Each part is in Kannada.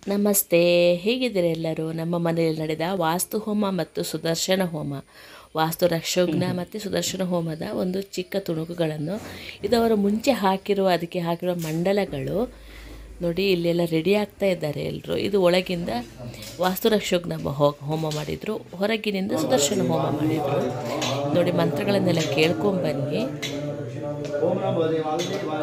ನಮಸ್ತೆ ಹೇಗಿದ್ದೀರಾ ಎಲ್ಲರೂ ನಮ್ಮ ಮನೆಯಲ್ಲಿ ನಡೆದ ವಾಸ್ತು ಹೋಮ ಮತ್ತು ಸುದರ್ಶನ ಹೋಮ ವಾಸ್ತು ರಕ್ಷೋಗ್ನ ಮತ್ತು ಸುದರ್ಶನ ಹೋಮದ ಒಂದು ಚಿಕ್ಕ ತುಣುಕುಗಳನ್ನು ಇದು ಅವರು ಮುಂಚೆ ಹಾಕಿರುವ ಅದಕ್ಕೆ ಹಾಕಿರುವ ಮಂಡಲಗಳು ನೋಡಿ ಇಲ್ಲೆಲ್ಲ ರೆಡಿ ಆಗ್ತಾ ಇದ್ದಾರೆ ಎಲ್ಲರೂ ಇದು ಒಳಗಿಂದ ವಾಸ್ತು ರಕ್ಷೋಗ್ನ ಹೋ- ಹೋಮ ಮಾಡಿದರು ಹೊರಗಿನಿಂದ ಸುದರ್ಶನ ಹೋಮ ಮಾಡಿದರು ನೋಡಿ ಮಂತ್ರಗಳನ್ನೆಲ್ಲ ಕೇಳ್ಕೊಂಬನ್ನಿ ಓಂ ನಮೋ ದೇವಾಯ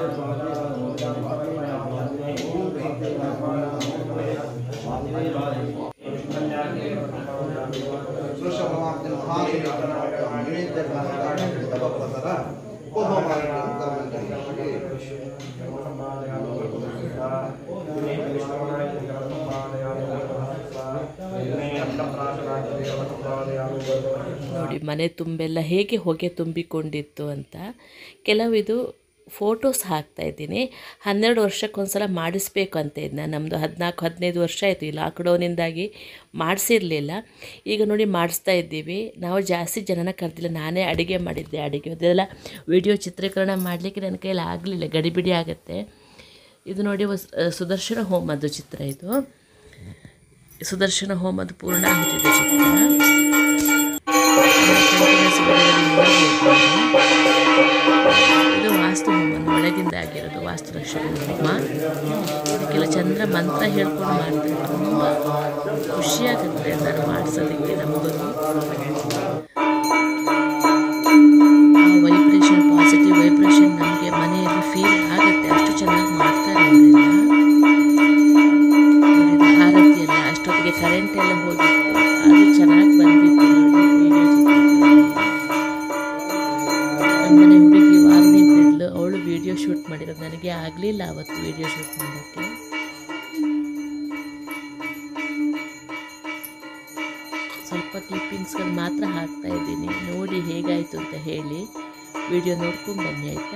ನೋಡಿ ಮನೆ ತುಂಬೆಲ್ಲ ಹೇಗೆ ಹೊಗೆ ತುಂಬಿಕೊಂಡಿತ್ತು ಅಂತ ಕೆಲವು ಇದು ಫೋಟೋಸ್ ಹಾಕ್ತಾ ಇದ್ದೀನಿ ಹನ್ನೆರಡು ವರ್ಷಕ್ಕೊಂದ್ಸಲ ಮಾಡಿಸ್ಬೇಕು ಅಂತ ಇದ್ನ ನಮ್ಮದು ಹದಿನಾಲ್ಕು ಹದಿನೈದು ವರ್ಷ ಆಯಿತು ಈ ಲಾಕ್ಡೌನಿಂದಾಗಿ ಮಾಡಿಸಿರಲಿಲ್ಲ ಈಗ ನೋಡಿ ಮಾಡಿಸ್ತಾ ಇದ್ದೀವಿ ನಾವು ಜಾಸ್ತಿ ಜನನ ಕರೆದಿಲ್ಲ ನಾನೇ ಅಡುಗೆ ಮಾಡಿದ್ದೆ ಅಡುಗೆ ಅದೆಲ್ಲ ವಿಡಿಯೋ ಚಿತ್ರೀಕರಣ ಮಾಡಲಿಕ್ಕೆ ನನ್ನ ಕೈಯಲ್ಲಿ ಆಗಲಿಲ್ಲ ಗಡಿಬಿಡಿ ಆಗುತ್ತೆ ಇದು ನೋಡಿ ಹೊಸ್- ಸುದರ್ಶನ ಹೋಮದ್ದು ಚಿತ್ರ ಇದು ಸುದರ್ಶನ ಹೋಮದ ಪೂರ್ಣ ಆಗುತ್ತಿದೆ ಚಿತ್ರ ಕಂಟಿನ್ಯೂಸ್ ವಿಡಿಯೋದಲ್ಲಿ ನೋಡ್ಬೇಕು ನೀವು. ಇದು ವಾಸ್ತು ಹೋಮ ಒಳಗಿಂದ ಆಗಿರೋದು ವಾಸ್ತು ರಕ್ಷಣೆ ಹೋಮ ಇದಕ್ಕೆಲ್ಲ ಚಂದ್ರ ಮಂತ್ರ ಹೇಳ್ಕೊಂಡು ಮಾಡ್ತಾರೆ ತುಂಬ ಖುಷಿಯಾಗುತ್ತೆ ಎಲ್ಲರೂ ಮಾಡಿಸೋದಕ್ಕೆ ನಮಗೂ ಆ ವೈಬ್ರೇಷನ್ ಪಾಸಿಟಿವ್ ವೈಬ್ರೇಷನ್ ನಮಗೆ ಮನೆಯಲ್ಲಿ ಫೀಲ್ ಆಗುತ್ತೆ ಅಷ್ಟು ಚೆನ್ನಾಗಿ ಮಾಡ್ತಾರೆ ಅವರೆಲ್ಲ ನೋಡಿದ್ರೆ ಆರತಿ ಎಲ್ಲ ಅಷ್ಟೊತ್ತಿಗೆ ಕರೆಂಟ್ ಎಲ್ಲ ಹೋಗಿತ್ತು ಅದು ಚೆನ್ನಾಗಿ ಬಂದಿತ್ತು ನೋಡಿ ವಿಡಿಯೋ ನಮ್ಮನೆ ಹುಡುಗಿ ವಾರಣಿ ಇದ್ಲು ಅವಳು ವಿಡಿಯೋ ಶೂಟ್ ಮಾಡಿರೋದು ನನಗೆ ಆಗಲಿಲ್ಲ ಅವತ್ತು ವಿಡಿಯೋ ಶೂಟ್ ಮಾಡೋಕ್ಕೆ ಸ್ವಲ್ಪ ಕ್ಲಿಪ್ಪಿಂಗ್ಸ್ಗಳು ಮಾತ್ರ ಹಾಕ್ತಾ ಇದ್ದೀನಿ ನೋಡಿ ಹೇಗಾಯಿತು ಅಂತ ಹೇಳಿ ವಿಡಿಯೋ ನೋಡ್ಕೊಂಡು ಬನ್ನಿ ಆಯಿತಾ